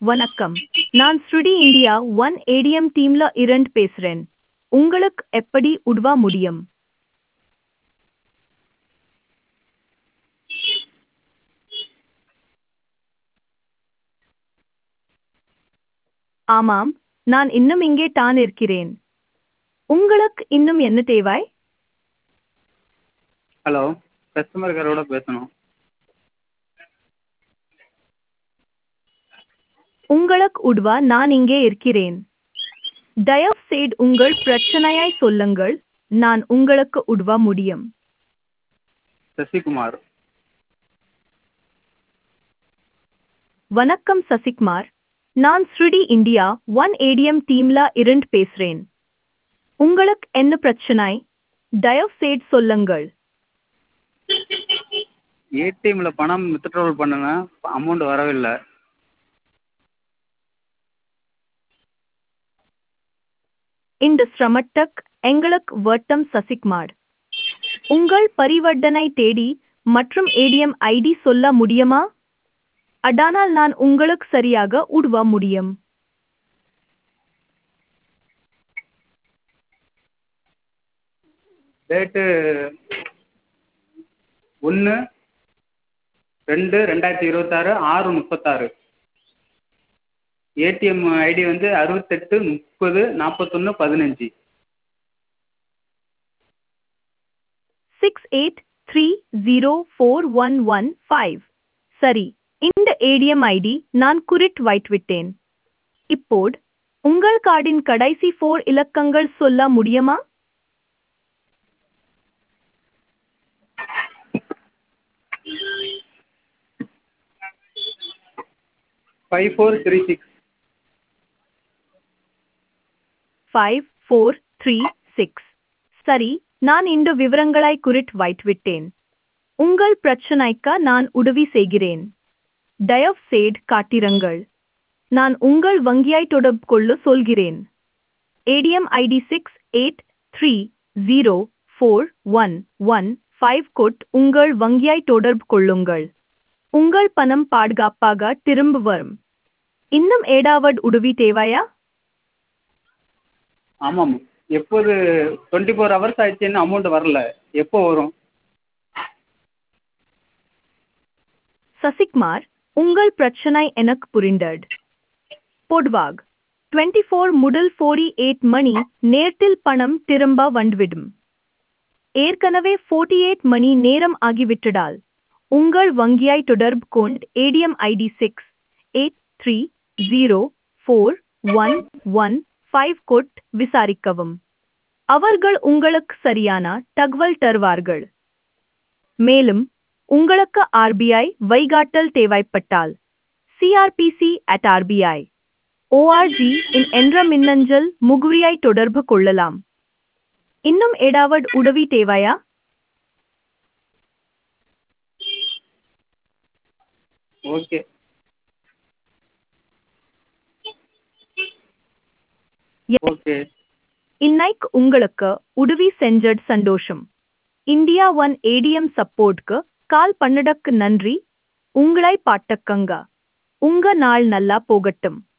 வணக்கம் நான் ஸ்ருடி இந்தியா ஒன் ஏடிஎம் டீம்ல இரண்டு பேசுறேன் உங்களுக்கு எப்படி உதவ முடியும் ஆமாம் நான் இன்னும் இங்கே தான் இருக்கிறேன் உங்களுக்கு இன்னும் என்ன தேவை ஹலோ கஸ்டமர் கேரோட பேசணும் உங்களுக்கு உதவ நான் இங்கே இருக்கிறேன் தயவு செய்து உங்கள் பிரச்சனையை சொல்லுங்கள் நான் உங்களுக்கு உதவ முடியும் சசிகுமார் வணக்கம் சசிகுமார் நான் ஸ்ருடி இந்தியா ஒன் ஏடிஎம் டீம்ல இருந்து பேசுறேன் உங்களுக்கு என்ன பிரச்சனை தயவு செய்து சொல்லுங்கள் ஏடிஎம்மில் பணம் வித்ட்ராவல் பண்ணுனேன் அமௌண்ட் வரவில்லை இந்த சிரமத்துக்கு எங்களுக்கு வட்டம் சசிகுமார் உங்கள் பரிவர்த்தனை தேடி மற்றும் ஏடிஎம் ஐடி சொல்ல முடியுமா அடானால் நான் உங்களுக்கு சரியாக உதவ முடியும் டேட்டு ஒன்று ரெண்டு ரெண்டாயிரத்தி இருபத்தாறு ஆறு முப்பத்தாறு ஏடிஎம் ஐடி வந்து அறுபத்தெட்டு முப்பது நாற்பத்தொன்று பதினஞ்சு six eight three zero four one one five சரி இந்த ஏடிஎம் ஐடி நான் குறிட் வைத்துவிட்டேன் இப்போது உங்கள் கார்டின் கடைசி ஃபோர் இலக்கங்கள் சொல்ல முடியுமா five four three six five four three six சரி நான் இந்த விவரங்களை குறிட் வைத்துவிட்டேன் உங்கள் பிரச்சனைக்கு நான் உதவி செய்கிறேன் தயவு செய்து காட்டிருங்கள் நான் உங்கள் வங்கியை தொடர்பு கொள்ள சொல்கிறேன் ATM ID six eight three zero four one one five code உங்கள் வங்கியை தொடர்பு கொள்ளுங்கள் உங்கள் பணம் பாதுகாப்பாக திரும்ப வரும் இன்னும் ஏதாவது உதவி தேவையா ஆமாம் எப்போது டுவெண்ட்டி ஃபோர் ஹவர்ஸ் ஆயிடுச்சுன்னு அமௌண்ட் வரல எப்போ வரும் சசிகுமார் உங்கள் பிரச்சனை எனக்கு புரிந்தது பொதுவாக டுவெண்ட்டி ஃபோர் முதல் ஃபோர்டி எயிட் மணி நேரத்தில் பணம் திரும்ப வந்துவிடும் ஏற்கனவே ஃபோர்ட்டி எயிட் மணி நேரம் ஆகிவிட்டதால் உங்கள் வங்கியை தொடர்பு கொண்டு ATM ID six eight three zero four one one five code விசாரிக்கவும் அவர்கள் உங்களுக்கு சரியான தகவல் தருவார்கள் மேலும் உங்களுக்கு ஆர்பிஐ வழிகாட்டல் தேவைப்பட்டால் CRPC at RBI ORG in என்ற மின்னஞ்சல் முகவரியை தொடர்பு கொள்ளலாம் இன்னும் ஏதாவது உதவி தேவையா ஓகே ஓகே இன்னைக்கு உங்களுக்கு உதவி செஞ்சது சந்தோஷம் இந்தியா ஒன் ஏடிஎம் சப்போர்ட்க்கு கால் பண்ணடக்கு நன்றி உங்களை பாட்டக்கங்க உங்க நாள் நல்லா போகட்டும்